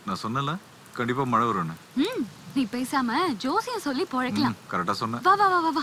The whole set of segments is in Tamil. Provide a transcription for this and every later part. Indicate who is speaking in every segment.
Speaker 1: நான் சொன்னல கண்டிப்பா மழை வரும்னு
Speaker 2: ம் நீ பேசாம ஜோசியம் சொல்லி பொழைக்கலாம்
Speaker 1: கரெக்டா சொன்னேன்
Speaker 2: வா வா வா வா வா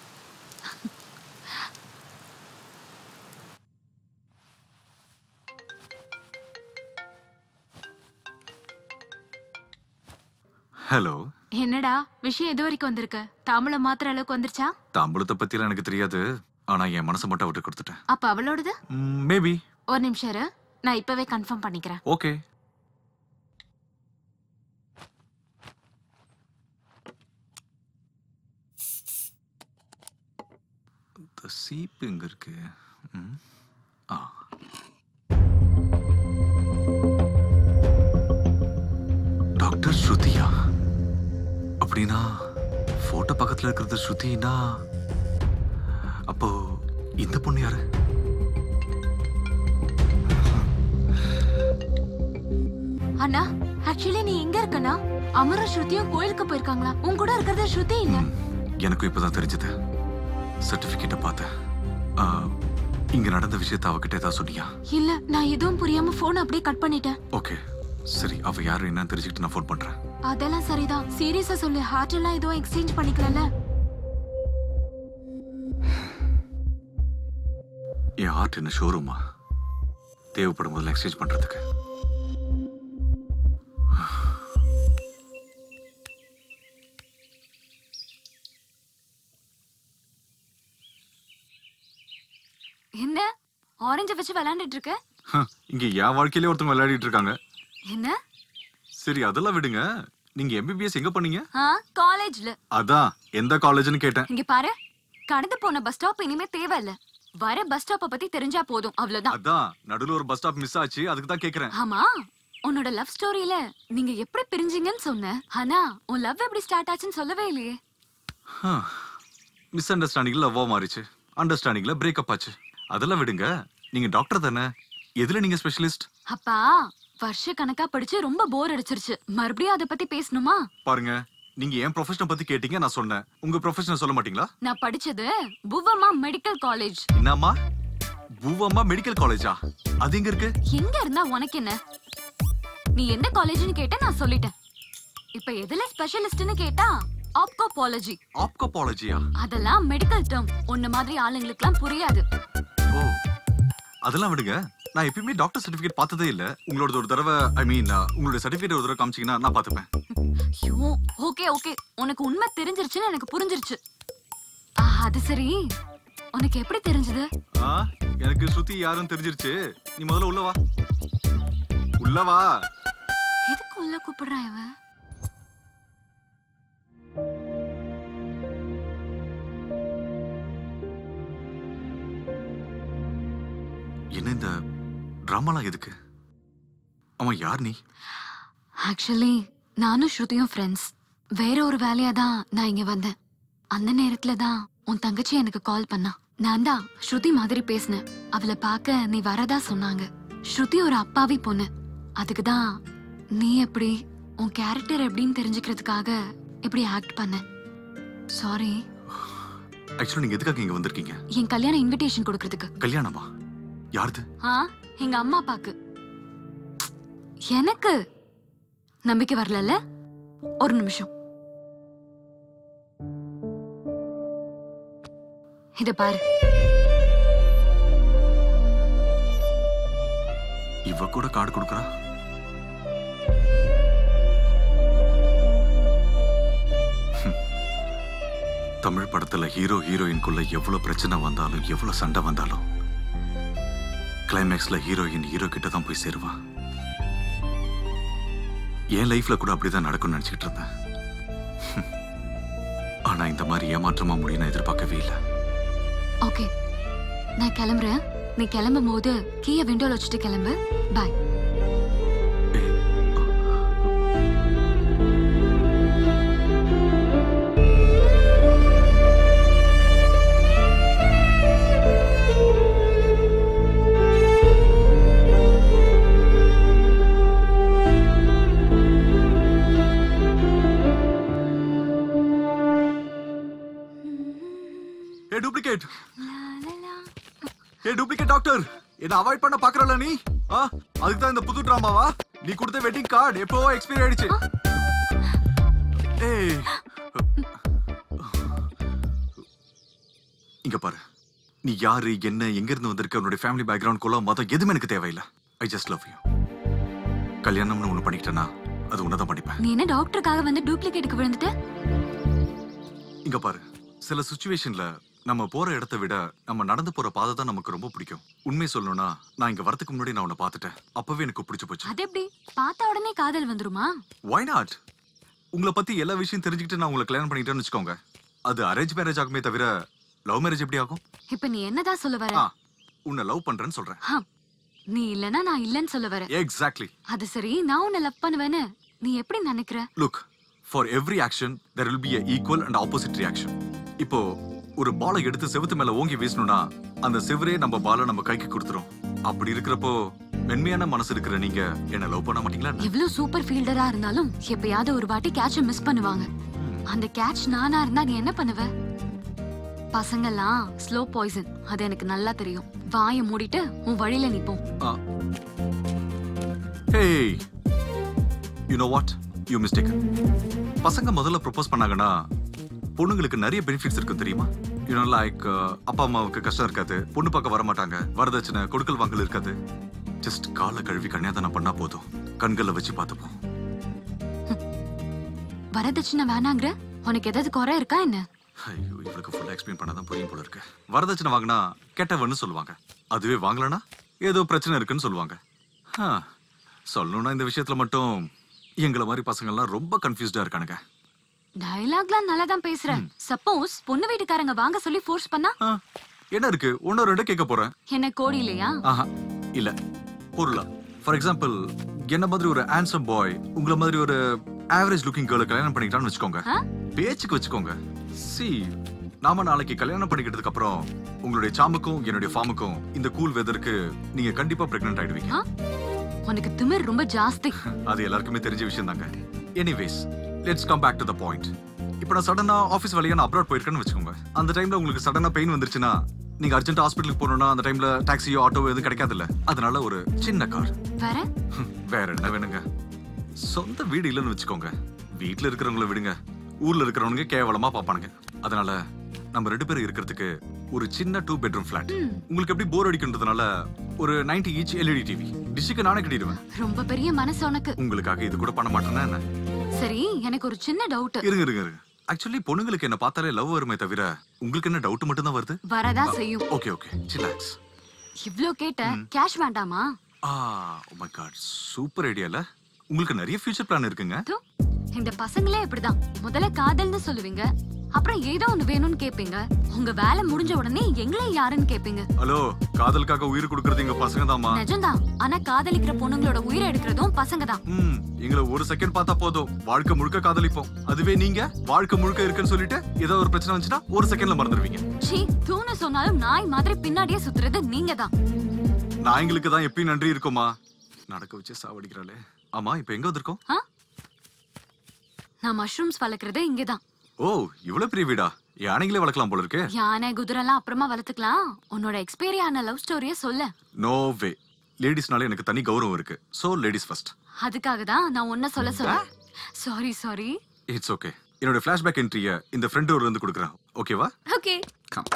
Speaker 1: ஹலோ
Speaker 2: என்னடா விஷயம் எது வரைக்கும் வந்திருக்கு தாம்பளம் மாத்திர அளவுக்கு வந்துருச்சா
Speaker 1: தாம்பூலத்தை பத்திலாம் எனக்கு தெரியாது ஆனா என் மனசை மட்டும் விட்டு கொடுத்துட்டேன்
Speaker 2: அப்ப அவளோடது
Speaker 1: மேபி
Speaker 2: ஒரு நிமிஷம் இரு நான் இப்பவே கன்ஃபார்ம் பண்ணிக்கிறேன்
Speaker 1: ஓகே இந்த சீப்பு எங்க இருக்கு ம். ஆ டாக்டர் ஸ்ருதியா அப்படின்னா போட்டோ பக்கத்துல இருக்கிறது ஸ்ருதினா அப்போ இந்த பொண்ணு யாரு
Speaker 2: அண்ணா ஆக்சுவலி நீ எங்க இருக்கனா அமரும் ஸ்ருதியும் கோயிலுக்கு போயிருக்காங்களா உன் கூட இருக்கிறது ஸ்ருதி இல்ல
Speaker 1: எனக்கும் இப்பதான் தெரிஞ்சது சர்டிபிகேட்டை பார்த்தேன் ஆ, இங்க நடந்த விஷயத்த அவகிட்ட ஏதாவது சொன்னியா
Speaker 2: இல்ல நான் எதுவும் புரியாம போன் அப்படியே கட் பண்ணிட்டேன்
Speaker 1: ஓகே சரி அவ யாரு என்னன்னு தெரிஞ்சுக்கிட்டு நான் ஃபோன் பண்றேன்
Speaker 2: அதெல்லாம் சரிதான் சீரியஸா சொல்லு ஹார்ட் எல்லாம் எதுவும் எக்ஸ்சேஞ்ச் பண்ணிக்கலாம்ல
Speaker 1: என் ஆர்ட் என்ன ஷோரூமா தேவைப்படும் போதுல எக்ஸ்சேஞ்ச் பண்றதுக்கு
Speaker 2: என்ன ஆரஞ்சு வச்சு விளையாண்டுட்டு இருக்க
Speaker 1: ஹ, இங்க என் வாழ்க்கையிலே ஒருத்தவங்க விளையாடிட்டு இருக்காங்க
Speaker 2: என்ன
Speaker 1: சரி அதெல்லாம் விடுங்க நீங்க எம்பிபிஎஸ் எங்க பண்ணீங்க
Speaker 2: ஆ காலேஜ்ல
Speaker 1: அதான் எந்த காலேஜ்னு கேட்டேன்
Speaker 2: இங்க பாரு கடந்து போன பஸ் ஸ்டாப் இனிமே தேவையில்ல வர பஸ் ஸ்டாப்ப பத்தி தெரிஞ்சா போதும் அவ்வளவுதான்
Speaker 1: அதான் நடுவுல ஒரு பஸ் ஸ்டாப் மிஸ் ஆச்சு அதுக்கு தான் கேக்குறேன்
Speaker 2: ஆமா உன்னோட லவ் ஸ்டோரியில நீங்க எப்படி பிரிஞ்சீங்கன்னு சொன்ன ஆனா உன் லவ் எப்படி ஸ்டார்ட் ஆச்சுன்னு சொல்லவே இல்லையே
Speaker 1: மிஸ் அண்டர்ஸ்டாண்டிங்ல லவ்வா மாறிச்சு அண்டர்ஸ்டாண்டிங்ல பிரேக்கப் ஆச்சு அதெல்லாம் விடுங்க நீங்க டாக்டர் தானே எதுல நீங்க ஸ்பெஷலிஸ்ட்
Speaker 2: அப்பா வருஷ கணக்கா படிச்சு ரொம்ப போர் அடிச்சிருச்சு மறுபடியும் அத பத்தி பேசணுமா
Speaker 1: பாருங்க நீங்க என் ப்ரொஃபஷனை பத்தி கேட்டீங்க நான் சொன்னேன் உங்க ப்ரொஃபஷனை சொல்ல மாட்டீங்களா
Speaker 2: நான் படிச்சது புவமா மெடிக்கல் காலேஜ்
Speaker 1: என்னம்மா பூவம்மா மெடிக்கல் காலேஜா அது எங்க இருக்கு
Speaker 2: எங்க இருந்தா உனக்கு என்ன நீ எந்த காலேஜ்னு கேட்ட நான் சொல்லிட்டேன் இப்ப எதுல ஸ்பெஷலிஸ்ட்னு கேட்டா ஆப்கோபாலஜி
Speaker 1: ஆப்கோபாலஜியா
Speaker 2: அதெல்லாம் மெடிக்கல் டேர்ம் உன்ன மாதிரி ஆளுங்களுக்குலாம் புரியாது
Speaker 1: ஓ அதெல்லாம் விடுங்க நான் எப்பயுமே டாக்டர் சர்டிபிகேட் பார்த்ததே இல்ல உங்களோட ஒரு தடவை ஐ மீன் உங்களோட சர்டிபிகேட் ஒரு தடவை காமிச்சீங்கன்னா நான் பார்த்துப்பேன்
Speaker 2: ஐயோ ஓகே ஓகே உனக்கு உண்மை தெரிஞ்சிருச்சுன்னு எனக்கு புரிஞ்சிருச்சு ஆ, அது சரி உனக்கு எப்படி தெரிஞ்சது
Speaker 1: ஆ எனக்கு சுத்தி யாரும் தெரிஞ்சிருச்சு நீ முதல்ல உள்ள வா உள்ள வா
Speaker 2: எதுக்கு உள்ள கூப்பிடுறான் இவன்
Speaker 1: என்ன இந்த ட்ராமாலாம் எதுக்கு அவன் யார் நீ
Speaker 2: ஆக்சுவலி நானும் ஸ்ருதியும் ஃப்ரெண்ட்ஸ் வேற ஒரு வேலையா தான் நான் இங்க வந்தேன் அந்த நேரத்துல தான் உன் தங்கச்சி எனக்கு கால் பண்ணா நான் தான் ஸ்ருதி மாதிரி பேசினேன் அவளை பார்க்க நீ வரதா சொன்னாங்க ஸ்ருதி ஒரு அப்பாவி பொண்ணு அதுக்கு தான் நீ எப்படி உன் கேரக்டர் எப்படின்னு தெரிஞ்சுக்கிறதுக்காக இப்படி ஆக்ட் பண்ண சாரி
Speaker 1: ஆக்சுவலி நீங்க எதுக்காக இங்க வந்திருக்கீங்க
Speaker 2: என் கல்யாண இன்விடேஷன் கொடுக்கறதுக்கு
Speaker 1: கல்யாணமா யாருது
Speaker 2: ஆ எங்க அம்மா அப்பாக்கு எனக்கு நம்பிக்கை வரலல்ல ஒரு நிமிஷம் இத பாரு
Speaker 1: இவ கூட கார்டு கொடுக்கறா ஹம். தமிழ் படத்துல ஹீரோ ஹீரோயின்குள்ள எவ்வளவு பிரச்சனை வந்தாலும் எவ்வளவு சண்டை வந்தாலும் கிளைமேக்ஸ்ல ஹீரோயின் ஹீரோ கிட்ட தான் போய் சேருவா என் லைஃப்ல கூட அப்படிதான் நடக்கும்னு நினைச்சிட்டு இருந்தேன் ஹம். ஆனா இந்த மாதிரி ஏமாற்றமா முடியும் நான் எதிர்பார்க்கவே இல்லை
Speaker 2: ஓகே நான் கிளம்புறேன் நீ கிளம்பும் போது கீய விண்டோல வச்சுட்டு கிளம்பு பாய்
Speaker 1: ஏ டூப்ளிகேட் ஏ டூப்ளிகேட் டாக்டர் என்ன அவாய்ட் பண்ண பாக்குறல நீ ஆ அதுக்கு தான் இந்த புது டிராமாவா நீ கொடுத்த வெட்டிங் கார்டு எப்போ எக்ஸ்பைரி ஆயிடுச்சு ஏய் இங்க பாரு நீ யாரு என்ன எங்க இருந்து வந்திருக்க உன்னுடைய ஃபேமிலி பேக்ரவுண்ட் குல மதம் எதுவுமே எனக்கு தேவையில்லை ஐ ஜஸ்ட் லவ் யூ கல்யாணம்னு ஒண்ணு பண்ணிக்கிட்டேன்னா அது உன்னதான் பண்ணிப்பேன்
Speaker 2: நீ என்ன டாக்டருக்காக வந்து டூப்ளிகேட்டுக்கு விழுந்துட்ட
Speaker 1: இங்க பாரு சில சுச்சுவேஷன்ல நம்ம போற இடத்தை விட நம்ம நடந்து போற பாதை தான் நமக்கு ரொம்ப பிடிக்கும் உண்மை சொல்லணும்னா நான் இங்க வரதுக்கு முன்னாடி நான் உன்னை பார்த்துட்டேன் அப்பவே எனக்கு பிடிச்சு போச்சு
Speaker 2: அது எப்படி பார்த்த உடனே காதல் வந்துருமா
Speaker 1: ஒய் நாட் உங்களை பத்தி எல்லா விஷயம் தெரிஞ்சுக்கிட்டு நான் உங்களை கல்யாணம் பண்ணிட்டேன்னு வச்சுக்கோங்க அது அரேஞ்ச் மேரேஜ் ஆகுமே தவிர லவ் மேரேஜ் எப்படி ஆகும்
Speaker 2: இப்ப நீ என்னதான் சொல்ல வர
Speaker 1: ஆ உன்னை லவ் பண்றேன்னு சொல்றேன்
Speaker 2: ஹம், நீ இல்லனா நான் இல்லன்னு சொல்ல வரேன்
Speaker 1: எக்ஸாக்ட்லி
Speaker 2: அது சரி நான் உன்னை லவ் பண்ணுவேன்னு நீ எப்படி நினைக்கிற
Speaker 1: look for every action there will be a equal and opposite reaction இப்போ ஒரு பாலை எடுத்து செவுத்து மேல ஓங்கி வீசணும்னா அந்த செவரே நம்ம பாலை நம்ம கைக்கு கொடுத்துரும் அப்படி இருக்கிறப்போ மென்மையான மனசு இருக்கிற நீங்க என்ன லவ் பண்ண மாட்டீங்களா என்ன?
Speaker 2: எவ்வளவு சூப்பர் ஃபீல்டரா இருந்தாலும் எப்பயாவது ஒரு வாட்டி கேட்ச மிஸ் பண்ணுவாங்க அந்த கேட்ச் நானா இருந்தா நீ என்ன பண்ணுவ பசங்கெல்லாம் ஸ்லோ பாய்சன் அது எனக்கு நல்லா தெரியும் வாயை மூடிட்டு உன் வழியில நிப்போம்
Speaker 1: ஆ hey you know what you mistake பசங்க முதல்ல ப்ரொபோஸ் பண்ணாங்கன்னா பொண்ணுங்களுக்கு நிறைய பெனிஃபிட்ஸ் இருக்கும் தெரியுமா யூனோ லைக் அப்பா அம்மாவுக்கு கஷ்டம் இருக்காது பொண்ணு பார்க்க வர மாட்டாங்க வரதட்சணை கொடுக்கல் வாங்கல் இருக்காது ஜஸ்ட் காலை கழுவி கன்னியாதானம் பண்ணா போதும் கண்களை வச்சு பார்த்துப்போம்
Speaker 2: வரதட்சணை வேணாங்கிற உனக்கு ஏதாவது குறை இருக்கா என்ன
Speaker 1: ஐயோ இவளுக்கு ஃபுல்லா எக்ஸ்பிளைன் பண்ணாதான் புரியும் போல இருக்கு வரதட்சணை வாங்கினா கெட்டவன்னு சொல்லுவாங்க அதுவே வாங்கலனா ஏதோ பிரச்சனை இருக்குன்னு சொல்லுவாங்க ஆ, சொல்லணும்னா இந்த விஷயத்துல மட்டும் எங்களை மாதிரி பசங்கள்லாம் ரொம்ப கன்ஃபியூஸ்டா இருக்கானுங்க
Speaker 2: டயலாக்லாம் நல்லா தான் பேசுற சப்போஸ் பொண்ணு வீட்டுக்காரங்க வாங்க சொல்லி ஃபோர்ஸ் பண்ணா
Speaker 1: ஆ, என்ன இருக்கு ஒன்னு ரெண்டு கேட்க போறேன்
Speaker 2: என்ன கோடி இல்லையா
Speaker 1: ஆஹா இல்ல பொருளா ஃபார் எக்ஸாம்பிள் என்ன மாதிரி ஒரு ஆன்சம் பாய் உங்களை மாதிரி ஒரு ஆவரேஜ் லுக்கிங் கேர்ளை கல்யாணம் பண்ணிக்கிட்டான்னு வச்சுக்கோங்க
Speaker 2: ஆ?
Speaker 1: பேச்சுக்கு வச்சுக்கோங்க சி நாம நாளைக்கு கல்யாணம் பண்ணிக்கிட்டதுக்கு அப்புறம் உங்களுடைய சாமுக்கும் என்னுடைய ஃபார்முக்கும் இந்த கூல் வெதருக்கு நீங்க கண்டிப்பா பிரெக்னென்ட் ஆயிடுவீங்க
Speaker 2: ஆ? உனக்கு திமிர் ரொம்ப ஜாஸ்தி
Speaker 1: அது எல்லாருக்குமே தெரிஞ்ச விஷயம் தாங்க anyways let's come back to the point இப்போ நான் சடனா ஆஃபீஸ் வேலையா நான் அப்ராட் போயிருக்கேன்னு வச்சுக்கோங்க அந்த டைம்ல உங்களுக்கு சடனா பெயின் வந்துருச்சுன்னா நீங்க அர்ஜென்ட் ஹாஸ்பிட்டலுக்கு போகணும்னா அந்த டைம்ல டாக்ஸியோ ஆட்டோவோ எதுவும் கிடைக்காதுல்ல அதனால ஒரு சின்ன கார்
Speaker 2: வேற
Speaker 1: வேற என்ன வேணுங்க சொந்த வீடு இல்லைன்னு வச்சுக்கோங்க வீட்ல இருக்கிறவங்கள விடுங்க ஊர்ல இருக்கிறவங்க கேவலமா பாப்பானுங்க அதனால நம்ம ரெண்டு பேரும் இருக்கிறதுக்கு ஒரு சின்ன டூ பெட்ரூம் ஃபிளாட்
Speaker 2: ம்.
Speaker 1: உங்களுக்கு எப்படி போர் அடிக்கின்றதுனால ஒரு 90 ஈச் எல்இடி டிவி டிஷ்ஷுக்கு நானே கட்டிடுவேன்
Speaker 2: ரொம்ப பெரிய மனசு உனக்கு
Speaker 1: உங்களுக்காக இது கூட பண்ண மாட்டேன்னா என்ன
Speaker 2: சரி எனக்கு ஒரு சின்ன டவுட்
Speaker 1: இருங்க இருங்க இருங்க ஆக்சுவலி பொண்ணுங்களுக்கு என்ன பார்த்தாலே லவ் வருமே தவிர உங்களுக்கு என்ன டவுட் மட்டும் தான் வருது
Speaker 2: வரதா செய்யும்
Speaker 1: ஓகே ஓகே சிலாக்ஸ்
Speaker 2: இவ்ளோ கேட்ட கேஷ் வேண்டாமா
Speaker 1: ஆ ஓ மை காட் சூப்பர் ஐடியால உங்களுக்கு நிறைய ஃபியூச்சர் பிளான் இருக்குங்க
Speaker 2: தோ, இந்த பசங்களே இப்படிதான் முதல்ல காதல்னு சொல்லுவீங்க அப்புறம் ஏதோ ஒண்ணு வேணும்னு கேப்பீங்க உங்க வேலை முடிஞ்ச உடனே எங்களே யாருன்னு கேப்பீங்க
Speaker 1: ஹலோ காதலுக்காக உயிர் கொடுக்கறது எங்க பசங்க தாமா
Speaker 2: நிஜம்தான் ஆனா காதலிக்கிற பொண்ணுங்களோட உயிரை எடுக்கிறதும் பசங்க தான்
Speaker 1: ம் எங்களை ஒரு செகண்ட் பார்த்தா போதும் வாழ்க்கை முழுக்க காதலிப்போம் அதுவே நீங்க வாழ்க்கை முழுக்க இருக்குன்னு சொல்லிட்டு ஏதோ ஒரு பிரச்சனை வந்துச்சுன்னா ஒரு செகண்ட்ல மறந்துடுவீங்க
Speaker 2: சீ தூணு சொன்னாலும் நாய் மாதிரி பின்னாடியே சுத்துறது நீங்க தான்
Speaker 1: நாய்ங்களுக்கு தான் எப்பயும் நன்றி இருக்குமா நடக்க வச்சு சாவடிக்கிறாளே ஆமா இப்ப எங்க வந்திருக்கோம்
Speaker 2: நான் மஷ்ரூம்ஸ் வளர்க்கறது இங்கதான்
Speaker 1: ஓ இவ்வளவு பெரிய வீடா யானைங்களே வளர்க்கலாம் போல இருக்கு
Speaker 2: யானை குதிரைலாம் அப்புறமா வளர்த்துக்கலாம் உன்னோட எக்ஸ்பைரி ஆன லவ் ஸ்டோரிய சொல்ல
Speaker 1: நோ வே லேடிஸ்னால எனக்கு தனி கௌரவம் இருக்கு சோ லேடிஸ் ஃபர்ஸ்ட்
Speaker 2: அதுக்காக தான் நான் ஒன்ன சொல்ல சொல்ல சாரி சாரி
Speaker 1: இட்ஸ் ஓகே என்னோட ஃபிளாஷ்பேக் என்ட்ரிய இந்த ஃப்ரெண்ட் டோர்ல இருந்து கொடுக்குறேன் ஓகேவா
Speaker 2: ஓகே
Speaker 1: கம்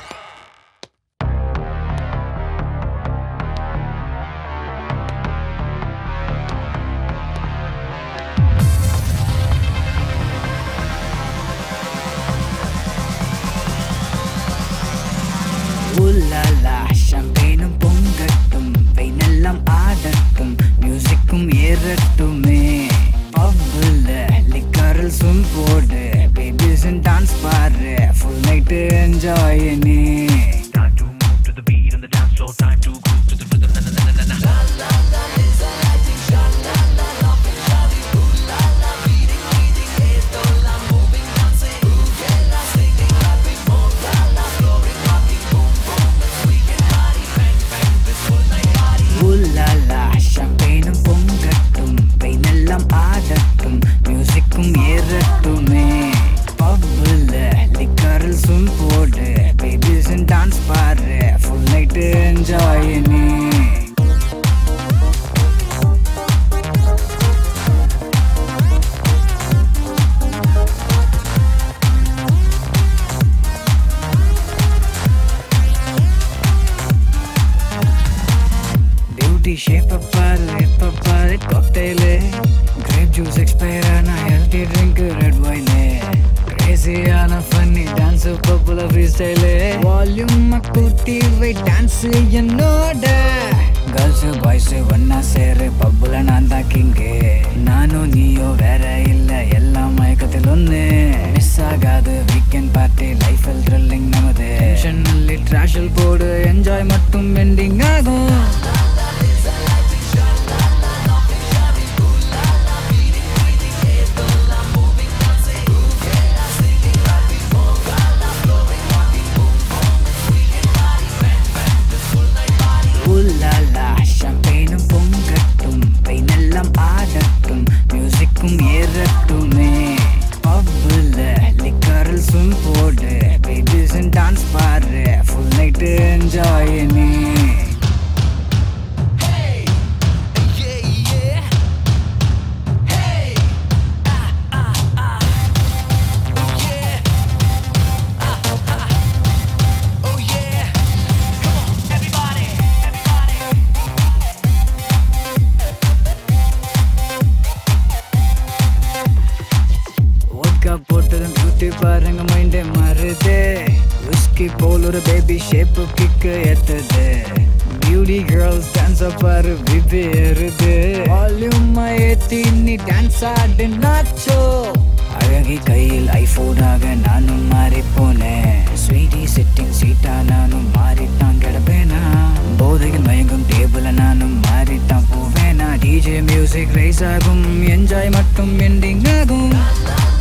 Speaker 3: ஊலாலா ஷம்பேனும் பொங்கட்டும் வெயினெல்லாம் ஆடட்டும் மியூசிக்கும் ஏறட்டுமே பப்புல லிக்கரில் சும் போடு பேபிஸ் டான்ஸ் பாரு ஃபுல் நைட்டு என்ஜாய் நீ
Speaker 4: Time to move to the beat and the dance floor. Time to groove to the rhythm. Na, na, na, na, na, na.
Speaker 3: ஊலாலா ஷம்பேனும் பொங்கட்டும் வெயினெல்லாம் ஆடட்டும் மியூசிக்கும் ஏறட்டுமே பப்புல லிக்கரில் சும் போடு பேபிஸ் டான்ஸ் பாரு ஃபுல் நைட்டு என்ஜாய் ஷேப்ப பாரு எப்ப பாரு காக்டெயிலு கிரேப் ஜூஸ் எக்ஸ்பயர் ஆன ஹெல்த்தி ட்ரிங்க் ரெட் ஒயினு கிரேசியான ஃபன்னி டான்ஸ் பப்புல ஃப்ரீ ஸ்டைலு வால்யூம் கூட்டி வை டான்ஸ் என்னோட கேர்ள்ஸ் பாய்ஸ் ஒன்னா சேரு பப்புல நான் தான் கிங்கு நானும் நீயோ வேற இல்ல எல்லாம் மயக்கத்தில் ஒண்ணு மிஸ் ஆகாது வீக்கெண்ட் பார்ட்டி லைஃபில் த்ரில்லிங் நமது டென்ஷன் இல்லை ட்ராஷல் போடு என்ஜாய் மட்டும் பெண்டிங் ஆகும் உல்லாலா ஷாம்பெயினும் பொங்கட்டும் பெயினெல்லாம் ஆடட்டும் மியூசிக்கும் ஏறட்டுமே பப்புல லிக்கரில் சும் போடு பேபிஸ் டான்ஸ் பாரு ஃபுல் நைட்டு என்ஜாய் நீ ஒட்கா போட்டதும் பியூட்டி பாருங்க மைண்டே மாறுதே விஸ்கி போல் ஒரு பேபி ஷேப்பு கிக்கு ஏத்துது பியூட்டி கேர்ள்ஸ் டான்ஸ் பாரு விபி ஏறுது வால்யூம் ஏத்தி நீ டான்ஸ் ஆடு நாச்சோ அழகி கையில் ஐபோனாக நானும் மாறி போனேன் ஸ்வீட்டி சிட்டிங் சீட்டா நானும் மாறிட்டான் கிடப்பேனா போதையில் மயங்கும் டேபிள நானும் மாறிட்டான் போவேனா டிஜே மியூசிக் ரைஸ் ஆகும் என்ஜாய் மட்டும் எண்டிங் ஆகும்